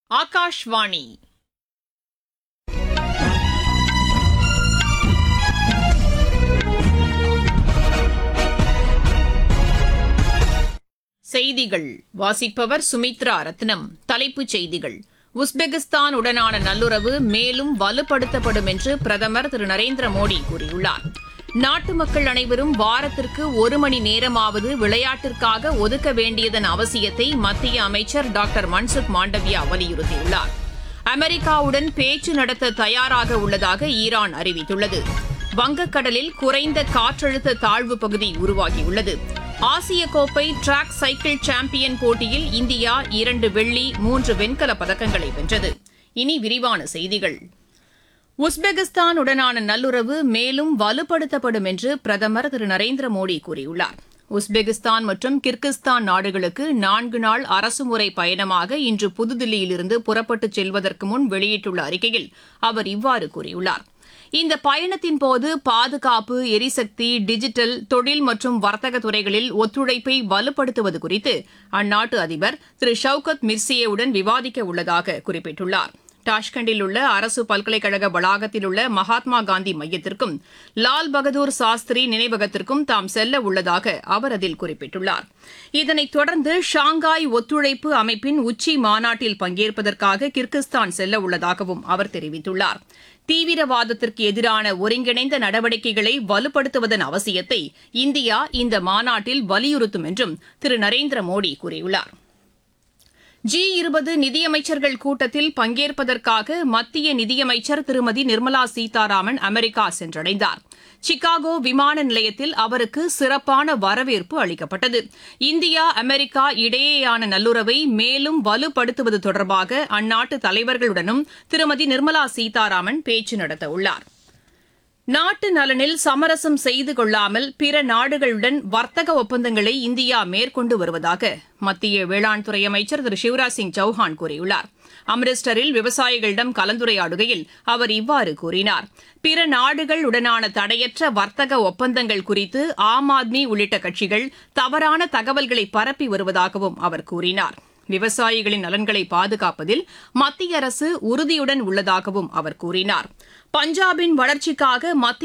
ஆகாஷ்வாணி செய்திகள் வாசிப்பவர் சுமித்ரா ரத்னம் தலைப்புச் செய்திகள் உஸ்பெகிஸ்தான் உடனான நல்லுறவு மேலும் வலுப்படுத்தப்படும் என்று பிரதமர் திரு நரேந்திர மோடி கூறியுள்ளார் நாட்டு மக்கள் அனைவரும் வாரத்திற்கு ஒரு மணி நேரமாவது விளையாட்டிற்காக ஒதுக்க வேண்டியதன் அவசியத்தை மத்திய அமைச்சர் டாக்டர் மன்சுக் மாண்டவியா வலியுறுத்தியுள்ளார் அமெரிக்காவுடன் பேச்சு நடத்த தயாராக உள்ளதாக ஈரான் அறிவித்துள்ளது வங்கக்கடலில் குறைந்த காற்றழுத்த தாழ்வு பகுதி உருவாகியுள்ளது ஆசிய கோப்பை டிராக் சைக்கிள் சாம்பியன் போட்டியில் இந்தியா இரண்டு வெள்ளி மூன்று வெண்கலப் பதக்கங்களை வென்றது இனி விரிவான செய்திகள் உஸ்பெகிஸ்தான் உடனான நல்லுறவு மேலும் வலுப்படுத்தப்படும் என்று பிரதமர் திரு நரேந்திர மோடி கூறியுள்ளார் உஸ்பெகிஸ்தான் மற்றும் கிர்கிஸ்தான் நாடுகளுக்கு நான்கு நாள் அரசுமுறை பயணமாக இன்று புதுதில்லியிலிருந்து புறப்பட்டுச் செல்வதற்கு முன் வெளியிட்டுள்ள அறிக்கையில் அவர் இவ்வாறு கூறியுள்ளார் இந்த பயணத்தின் போது பாதுகாப்பு எரிசக்தி டிஜிட்டல் தொழில் மற்றும் வர்த்தக துறைகளில் ஒத்துழைப்பை வலுப்படுத்துவது குறித்து அந்நாட்டு அதிபர் திரு ஷவுகத் மிர்சியேவுடன் விவாதிக்க உள்ளதாக குறிப்பிட்டுள்ளார் டாஷ்கண்டில் உள்ள அரசு பல்கலைக்கழக வளாகத்தில் உள்ள மகாத்மா காந்தி மையத்திற்கும் லால் பகதூர் சாஸ்திரி நினைவகத்திற்கும் தாம் செல்ல உள்ளதாக அவர் அதில் குறிப்பிட்டுள்ளார் இதனைத் தொடர்ந்து ஷாங்காய் ஒத்துழைப்பு அமைப்பின் உச்சி மாநாட்டில் பங்கேற்பதற்காக கிர்கிஸ்தான் செல்ல உள்ளதாகவும் அவர் தெரிவித்துள்ளார் தீவிரவாதத்திற்கு எதிரான ஒருங்கிணைந்த நடவடிக்கைகளை வலுப்படுத்துவதன் அவசியத்தை இந்தியா இந்த மாநாட்டில் வலியுறுத்தும் என்றும் திரு நரேந்திர மோடி கூறியுள்ளார் ஜி இருபது நிதியமைச்சர்கள் கூட்டத்தில் பங்கேற்பதற்காக மத்திய நிதியமைச்சர் திருமதி நிர்மலா சீதாராமன் அமெரிக்கா சென்றடைந்தார் சிகாகோ விமான நிலையத்தில் அவருக்கு சிறப்பான வரவேற்பு அளிக்கப்பட்டது இந்தியா அமெரிக்கா இடையேயான நல்லுறவை மேலும் வலுப்படுத்துவது தொடர்பாக அந்நாட்டு தலைவர்களுடனும் திருமதி நிர்மலா சீதாராமன் பேச்சு நடத்தவுள்ளார் நாட்டு நலனில் சமரசம் செய்து கொள்ளாமல் பிற நாடுகளுடன் வர்த்தக ஒப்பந்தங்களை இந்தியா மேற்கொண்டு வருவதாக மத்திய வேளாண் துறை அமைச்சர் திரு சிவராஜ் சிங் சௌஹான் கூறியுள்ளார் அம்ரிஸ்டரில் விவசாயிகளிடம் கலந்துரையாடுகையில் அவர் இவ்வாறு கூறினார் பிற நாடுகள் உடனான தடையற்ற வர்த்தக ஒப்பந்தங்கள் குறித்து ஆம் ஆத்மி உள்ளிட்ட கட்சிகள் தவறான தகவல்களை பரப்பி வருவதாகவும் அவர் கூறினார் விவசாயிகளின் நலன்களை பாதுகாப்பதில் மத்திய அரசு உறுதியுடன் உள்ளதாகவும் அவர் கூறினார் பஞ்சாபின் வளர்ச்சிக்காக மத்திய